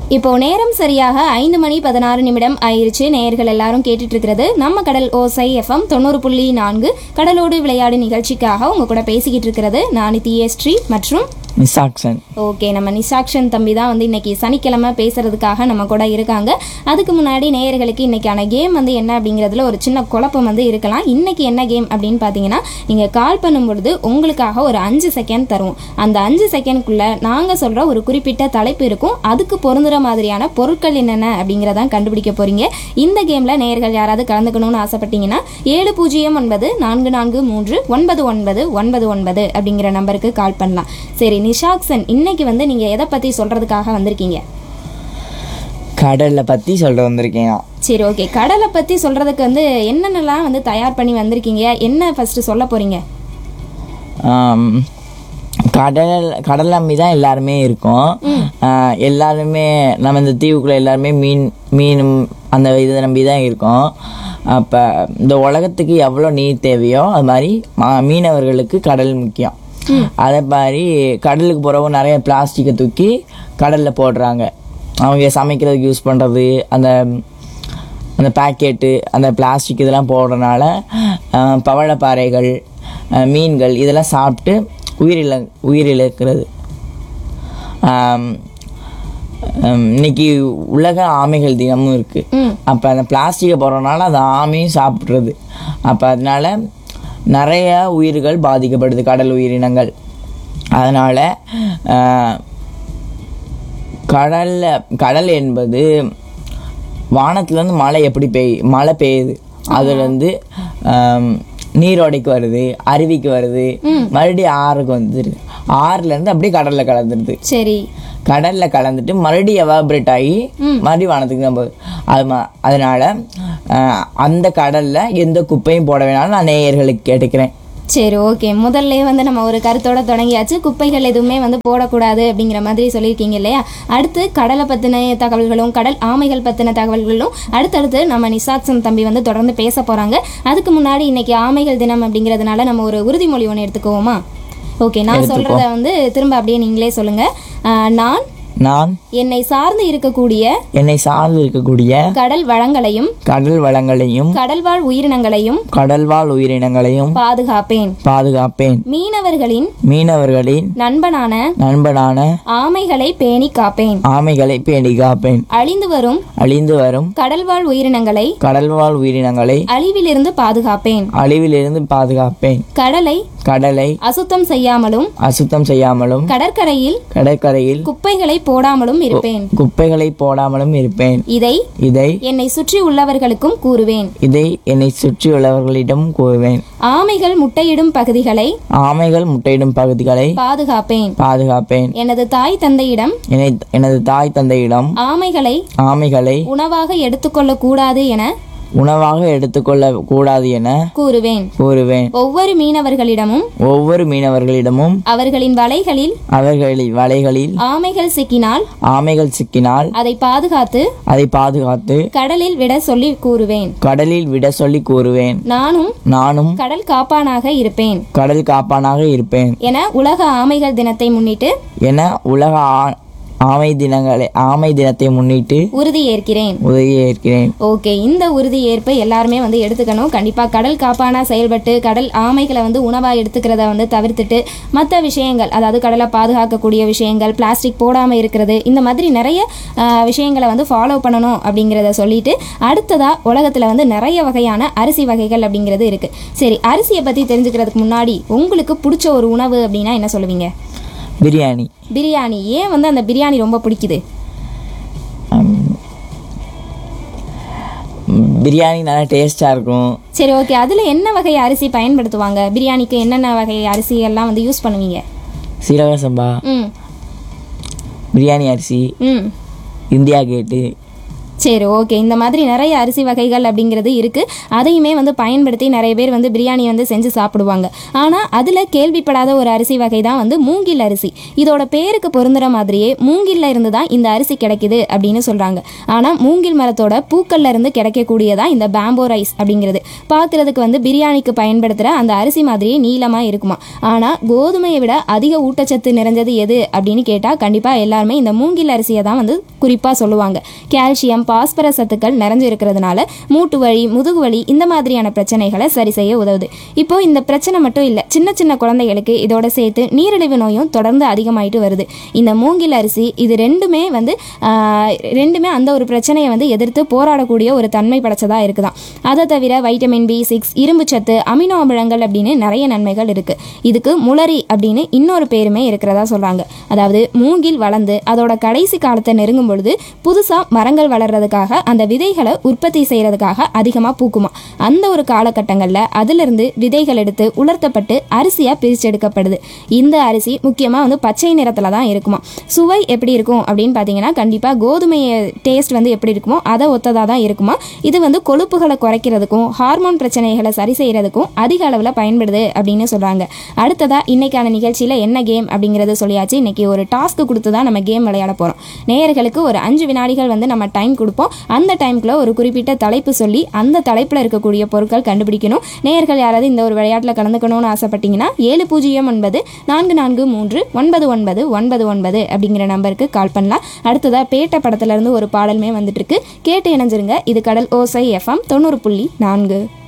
இப்போ நேரம் சரியாக ஐந்து மணி பதினாறு நிமிடம் ஆயிருச்சு நேயர்கள் எல்லாரும் கேட்டுட்டு இருக்கிறது நம்ம கடல் ஓசை எஃப்எம் தொண்ணூறு புள்ளி நான்கு கடலோடு விளையாடு நிகழ்ச்சிக்காக உங்க கூட பேசிக்கிட்டு இருக்கிறது நான் தியஸ்ரீ மற்றும் நிசாக்சன் ஓகே நம்ம நிசாக்ஷன் தம்பி தான் வந்து இன்னைக்கு சனிக்கிழமை பேசுறதுக்காக நம்ம கூட இருக்காங்க அதுக்கு முன்னாடி நேயர்களுக்கு இன்னைக்கான கேம் வந்து என்ன அப்படிங்கிறதுல ஒரு சின்ன குழப்பம் வந்து இருக்கலாம் இன்னைக்கு என்ன கேம் அப்படின்னு பார்த்தீங்கன்னா நீங்கள் கால் பண்ணும்பொழுது உங்களுக்காக ஒரு அஞ்சு செகண்ட் தருவோம் அந்த அஞ்சு செகண்ட்குள்ள நாங்கள் சொல்கிற ஒரு குறிப்பிட்ட தலைப்பு இருக்கும் அதுக்கு பொருந்துற மாதிரியான பொருட்கள் என்னென்ன அப்படிங்கிறதான் கண்டுபிடிக்க போறீங்க இந்த கேமில் நேயர்கள் யாராவது கலந்துக்கணும்னு ஆசைப்பட்டீங்கன்னா ஏழு பூஜ்ஜியம் ஒன்பது நான்கு நான்கு மூன்று ஒன்பது ஒன்பது ஒன்பது ஒன்பது அப்படிங்கிற நம்பருக்கு கால் பண்ணலாம் சரி நிஷாக்சன் இன்னைக்கு வந்து நீங்க எதை பத்தி சொல்றதுக்காக வந்திருக்கீங்க கடலை பற்றி சொல்ல வந்திருக்கேன் நான். சரி ஓகே கடலை பத்தி சொல்றதுக்கு வந்து என்னென்னலாம் வந்து தயார் பண்ணி வந்திருக்கீங்க என்ன ஃபர்ஸ்ட் சொல்ல போறீங்க ஆம், கடல் கடல் நம்பி தான் எல்லாருமே இருக்கோம் ஆஹ், எல்லாருமே நம்ம இந்த தீவுக்குள்ள எல்லாருமே மீன் மீனும் அந்த இதை நம்பி தான் இருக்கோம் அப்போ இந்த உலகத்துக்கு எவ்வளோ நீர் தேவையோ அது மாதிரி மா- மீனவர்களுக்கு கடல் முக்கியம் அதே மாதிரி கடலுக்கு போகிறவங்க நிறைய பிளாஸ்டிக்கை தூக்கி கடலில் போடுறாங்க அவங்க சமைக்கிறதுக்கு யூஸ் பண்ணுறது அந்த அந்த பேக்கெட்டு அந்த பிளாஸ்டிக் இதெல்லாம் போடுறதுனால ஆஹ், பவழப்பாறைகள் ஆஹ், மீன்கள் இதெல்லாம் சாப்பிட்டு உயிரிழ உயிரிழக்கிறது ஆம், ஆம், இன்னைக்கு உலக ஆமைகள் தினமும் இருக்கு ம் அப்போ அந்த பிளாஸ்டிக்கை போடுறதுனால அந்த ஆமையும் சாப்பிட்றது அப்போ அதனால நிறைய உயிர்கள் பாதிக்கப்படுது கடல் உயிரினங்கள் அதனால் கடல்ல கடல் என்பது வானத்துலேருந்து மழை எப்படி பெய் மழை பெய்யுது அதுலேருந்து நீரோடைக்கு வருது அருவிக்கு வருது மறுபடியும் ஆறுக்கு வந்துடுது ஆறுலேருந்து அப்படியே கடலில் கலந்துடுது சரி கடல்ல கலந்துட்டு மறுபடியும் எவாபரேட் ஆகி மறுபடியும் வானத்துக்கு தான் போகுது அது ம- அதனால அஹ், அந்த கடல்ல எந்த குப்பையும் போட வேணாம்னு நான் நேயர்களுக்கு கேட்டுக்கிறேன் சரி ஓகே முதல்ல வந்து நம்ம ஒரு கருத்தோட தொடங்கியாச்சு குப்பைகள் எதுவுமே வந்து போடக்கூடாது அப்படிங்கிற மாதிரி சொல்லியிருக்கீங்க இல்லையா அடுத்து கடலை பற்றின தகவல்களும் கடல் ஆமைகள் பற்றின தகவல்களும் அடுத்தடுத்து நம்ம நிசாக்சன் தம்பி வந்து தொடர்ந்து பேச போகிறாங்க அதுக்கு முன்னாடி இன்னைக்கு ஆமைகள் தினம் அப்படிங்கிறதுனால நம்ம ஒரு உறுதிமொழி ஒன்று எடுத்துக்குவோமா ஓகே நான் சொல்கிறத வந்து திரும்ப அப்படியே நீங்களே சொல்லுங்கள் நான் நான் என்னை சார்ந்து இருக்கக்கூடிய என்னை சார்ந்து இருக்கக்கூடிய கடல் வளங்களையும் கடல் வளங்களையும் கடல்வாழ் உயிரினங்களையும் கடல்வாழ் உயிரினங்களையும் பாதுகாப்பேன் பாதுகாப்பேன் மீனவர்களின் மீனவர்களின் நண்பனான நண்பனான ஆமைகளை பேணி காப்பேன் ஆமைகளை பேணி காப்பேன் அழிந்து வரும் அழிந்து வரும் கடல்வாழ் உயிரினங்களை கடல்வாழ் உயிரினங்களை அழிவிலிருந்து பாதுகாப்பேன் அழிவிலிருந்து பாதுகாப்பேன் கடலை கடலை அசுத்தம் செய்யாமலும் அசுத்தம் செய்யாமலும் கடற்கரையில் கடற்கரையில் குப்பைகளை போடாமலும் இருப்பேன் குப்பைகளை போடாமலும் இருப்பேன் இதை இதை என்னை சுற்றி உள்ளவர்களுக்கும் கூறுவேன் இதை என்னை சுற்றியுள்ளவர்களிடம் கூறுவேன் ஆமைகள் முட்டையிடும் பகுதிகளை ஆமைகள் முட்டையிடும் பகுதிகளை பாதுகாப்பேன் பாதுகாப்பேன் எனது தாய் தந்தையிடம் என்னை எனது தாய் தந்தையிடம் ஆமைகளை ஆமைகளை உணவாக எடுத்துக்கொள்ள கூடாது என உணவாக எடுத்துக்கொள்ள கூடாது என கூறுவேன் கூறுவேன் ஒவ்வொரு மீனவர்களிடமும் ஒவ்வொரு மீனவர்களிடமும் அவர்களின் வலைகளில் அவர்களின் வலைகளில் ஆமைகள் சிக்கினால் ஆமைகள் சிக்கினால் அதை பாதுகாத்து அதை பாதுகாத்து கடலில் விட சொல்லி கூறுவேன் கடலில் விட சொல்லி கூறுவேன் நானும் நானும் கடல் காப்பானாக இருப்பேன் கடல் காப்பானாக இருப்பேன் என உலக ஆமைகள் தினத்தை முன்னிட்டு என உலக ஆ- ஆமை தினங்களை ஆமை தினத்தை முன்னிட்டு உறுதி ஏற்கிறேன் உதவியேற்கிறேன் ஓகே இந்த உறுதி ஏற்பை எல்லாருமே வந்து எடுத்துக்கணும் கண்டிப்பாக கடல் காப்பானா செயல்பட்டு கடல் ஆமைகளை வந்து உணவாக எடுத்துக்கிறத வந்து தவிர்த்துட்டு மற்ற விஷயங்கள் அதாவது கடலை பாதுகாக்கக்கூடிய விஷயங்கள் பிளாஸ்டிக் போடாமல் இருக்கிறது இந்த மாதிரி நிறைய ஆஹ், விஷயங்களை வந்து ஃபாலோ பண்ணணும் அப்படிங்கிறத சொல்லிட்டு அடுத்ததாக உலகத்தில் வந்து நிறைய வகையான அரிசி வகைகள் அப்படிங்கிறது இருக்குது சரி அரிசியை பற்றி தெரிஞ்சுக்கிறதுக்கு முன்னாடி உங்களுக்கு பிடிச்ச ஒரு உணவு அப்படின்னா என்ன சொல்லுவீங்க பிரியாணி பிரியாணி ஏன் வந்து அந்த பிரியாணி ரொம்ப பிடிக்குது ம், பிரியாணி நல்லா டேஸ்டாக இருக்கும் சரி ஓகே அதில் என்ன வகை அரிசி பயன்படுத்துவாங்க பிரியாணிக்கு என்னென்ன வகை அரிசி எல்லாம் வந்து யூஸ் பண்ணுவீங்க சீரக சம்பா ம் பிரியாணி அரிசி ம் இந்தியா கேட்டு சரி ஓகே இந்த மாதிரி நிறைய அரிசி வகைகள் அப்படிங்கிறது இருக்குது அதையுமே வந்து பயன்படுத்தி நிறைய பேர் வந்து பிரியாணி வந்து செஞ்சு சாப்பிடுவாங்க ஆனால் அதில் கேள்விப்படாத ஒரு அரிசி வகை தான் வந்து மூங்கில் அரிசி இதோட பேருக்கு பொருந்துற மாதிரியே மூங்கில்ல இருந்து தான் இந்த அரிசி கிடைக்குது அப்படின்னு சொல்கிறாங்க ஆனால் மூங்கில் மரத்தோட பூக்கள்ல இருந்து கிடைக்கக்கூடியதான் இந்த பேம்போ ரைஸ் அப்படிங்கிறது பார்க்குறதுக்கு வந்து பிரியாணிக்கு பயன்படுத்துகிற அந்த அரிசி மாதிரியே நீளமாக இருக்குமா ஆனால் கோதுமையை விட அதிக ஊட்டச்சத்து நிறைஞ்சது எது அப்படின்னு கேட்டால் கண்டிப்பாக எல்லாருமே இந்த மூங்கில் அரிசியை தான் வந்து குறிப்பாக சொல்லுவாங்க கால்சியம் பாஸ்பரஸ் சத்துக்கள் நிறைஞ்சு இருக்கிறதுனால மூட்டு வலி முதுகு வலி இந்த மாதிரியான பிரச்சனைகளை சரி செய்ய உதவுது இப்போ இந்த பிரச்சனை மட்டும் இல்லை சின்ன சின்ன குழந்தைகளுக்கு இதோட சேர்த்து நீரிழிவு நோயும் தொடர்ந்து அதிகமாயிட்டு வருது இந்த மூங்கில் அரிசி இது ரெண்டுமே வந்து ஆஹ், ரெண்டுமே அந்த ஒரு பிரச்சனையை வந்து எதிர்த்து போராடக்கூடிய ஒரு தன்மை படைச்சதா இருக்குதாம் அதை தவிர வைட்டமின் பி சிக்ஸ் இரும்பு சத்து அமினோ அமிலங்கள் அப்படின்னு நிறைய நன்மைகள் இருக்கு இதுக்கு முளரி அப்படின்னு இன்னொரு பேருமே இருக்கிறதா சொல்றாங்க அதாவது மூங்கில் வளர்ந்து அதோட கடைசி காலத்தை நெருங்கும் பொழுது புதுசா மரங்கள் வளர்றதுக்காக அந்த விதைகளை உற்பத்தி செய்யறதுக்காக அதிகமாக பூக்குமா அந்த ஒரு காலகட்டங்களில் அதிலிருந்து விதைகள் எடுத்து உலர்த்தப்பட்டு அரிசியாக பிரிச்செடுக்கப்படுது இந்த அரிசி முக்கியமாக வந்து பச்சை நிறத்தில் தான் இருக்குமா சுவை எப்படி இருக்கும் அப்படின்னு பார்த்தீங்கன்னா கண்டிப்பாக கோதுமை டேஸ்ட் வந்து எப்படி இருக்குமோ அதை ஒத்ததாக தான் இருக்குமா இது வந்து கொழுப்புகளை குறைக்கிறதுக்கும் ஹார்மோன் பிரச்சனைகளை சரி செய்யறதுக்கும் அதிக அளவில் பயன்படுது அப்படின்னு சொல்கிறாங்க அடுத்ததாக இன்னைக்கான நிகழ்ச்சியில் என்ன கேம் அப்படிங்கிறது சொல்லியாச்சு இன்னைக்கு ஒரு டாஸ்க் கொடுத்து தான் நம்ம கேம் விளையாட போகிறோம் நேயர்களுக்கு ஒரு அஞ்சு வினாடிகள் வந்து நம்ம டைம் கொடுப்போம் அந்த டைம்குள்ள ஒரு குறிப்பிட்ட தலைப்பு சொல்லி அந்த தலைப்பில் இருக்கக்கூடிய பொருட்கள் கண்டுபிடிக்கணும் நேயர்கள் யாராவது இந்த ஒரு விளையாட்டில் கலந்துக்கணும்னு ஆசைப்பட்டீங்கன்னா ஏழு பூஜ்ஜியம் ஒன்பது நான்கு நான்கு மூன்று ஒன்பது ஒன்பது ஒன்பது ஒன்பது அப்படிங்கிற நம்பருக்கு கால் பண்ணலாம் அடுத்ததாக பேட்ட படத்துல இருந்து ஒரு பாடலுமே வந்துட்டு இருக்கு கேட்டு இணைஞ்சிருங்க இது கடல் ஓசை எஃப்எம் தொண்ணூறு புள்ளி நான்கு